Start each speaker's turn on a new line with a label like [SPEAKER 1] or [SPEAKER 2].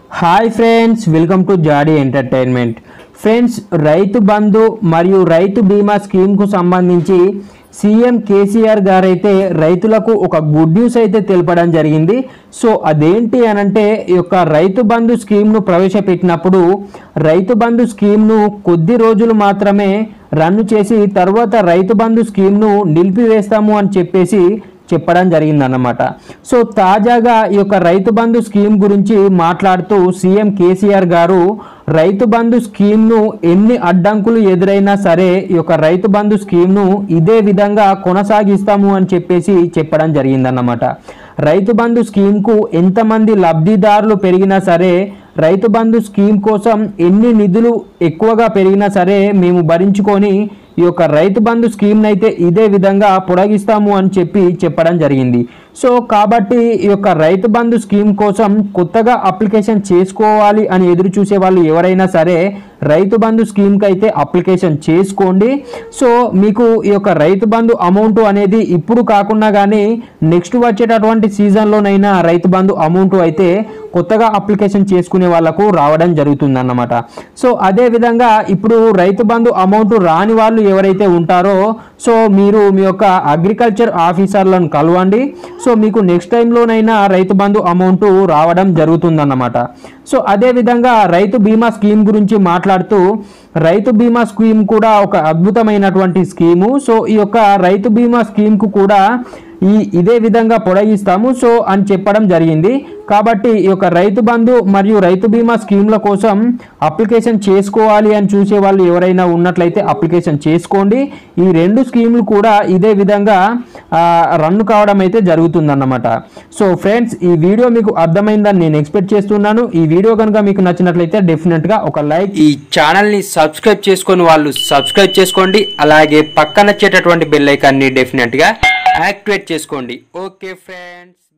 [SPEAKER 1] hi friends welcome to Jaadi entertainment friends Rythu Bandhu మరియు రైతు బీమా స్కీమ్కు సంబంధించి సీఎం కేసీఆర్ గారైతే రైతులకు ఒక గుడ్ న్యూస్ అయితే తెలపడం జరిగింది సో అదేంటి అనంటే ఈ యొక్క రైతు బంధు స్కీమ్ను ప్రవేశపెట్టినప్పుడు రైతు బంధు స్కీమ్ను కొద్ది రోజులు మాత్రమే రన్ చేసి తర్వాత రైతు బంధు స్కీమ్ను నిలిపివేస్తాము అని చెప్పేసి చెప్పడం జరిగిందన్నమాట సో తాజాగా ఈ యొక్క రైతు బంధు స్కీమ్ గురించి మాట్లాడుతూ సీఎం కేసీఆర్ గారు రైతు బంధు స్కీమ్ను ఎన్ని అడ్డంకులు ఎదురైనా సరే ఈ యొక్క రైతు బంధు స్కీమ్ను ఇదే విధంగా కొనసాగిస్తాము అని చెప్పేసి చెప్పడం జరిగిందన్నమాట రైతు బంధు స్కీమ్కు ఎంతమంది లబ్ధిదారులు పెరిగినా సరే రైతు బంధు స్కీమ్ కోసం ఎన్ని నిధులు ఎక్కువగా పెరిగినా సరే మేము భరించుకొని ఈ యొక్క రైతు బంధు స్కీమ్ని అయితే ఇదే విధంగా పొడిగిస్తాము అని చెప్పి చెప్పడం జరిగింది సో కాబట్టి ఈ యొక్క రైతు బంధు స్కీమ్ కోసం కొత్తగా అప్లికేషన్ చేసుకోవాలి అని ఎదురు చూసే వాళ్ళు ఎవరైనా సరే రైతు బంధు స్కీమ్కి అయితే అప్లికేషన్ చేసుకోండి సో మీకు ఈ యొక్క రైతు బంధు అమౌంట్ అనేది ఇప్పుడు కాకుండా కానీ నెక్స్ట్ వచ్చేటటువంటి సీజన్లోనైనా రైతు బంధు అమౌంట్ అయితే కొత్తగా అప్లికేషన్ చేసుకునే వాళ్ళకు రావడం జరుగుతుందన్నమాట సో అదే విధంగా ఇప్పుడు రైతు బంధు అమౌంట్ రాని వాళ్ళు ఎవరైతే ఉంటారో సో మీరు మీ యొక్క అగ్రికల్చర్ ఆఫీసర్లను కలవండి సో మీకు నెక్స్ట్ టైంలోనైనా రైతు బంధు అమౌంట్ రావడం జరుగుతుందన్నమాట సో అదే విధంగా రైతు బీమా స్కీమ్ గురించి మాట్లాడుతూ రైతు బీమా స్కీమ్ కూడా ఒక అద్భుతమైనటువంటి స్కీము సో ఈ యొక్క రైతు బీమా స్కీమ్కు కూడా ఈ ఇదే విధంగా పొడిగిస్తాము సో అని చెప్పడం జరిగింది కాబట్టి ఈ యొక్క రైతు బంధు మరియు రైతు బీమా స్కీమ్ల కోసం అప్లికేషన్ చేసుకోవాలి అని చూసే వాళ్ళు ఎవరైనా ఉన్నట్లయితే అప్లికేషన్ చేసుకోండి ఈ రెండు స్కీములు కూడా ఇదే విధంగా ఆ, రన్ కావడం అయితే జరుగుతుందన్నమాట సో ఫ్రెండ్స్ ఈ వీడియో మీకు అర్థమైందని నేను ఎక్స్పెక్ట్ చేస్తున్నాను ఈ వీడియో కనుక మీకు నచ్చినట్లయితే డెఫినెట్గా ఒక లైక్
[SPEAKER 2] ఈ ఛానల్ని సబ్స్క్రైబ్ చేసుకొని వాళ్ళు సబ్స్క్రైబ్ చేసుకోండి అలాగే పక్కన వచ్చేటటువంటి బెల్ ఐకాన్ని డెఫినెట్గా యాక్టివేట్ చేసుకోండి ఓకే ఫ్రెండ్స్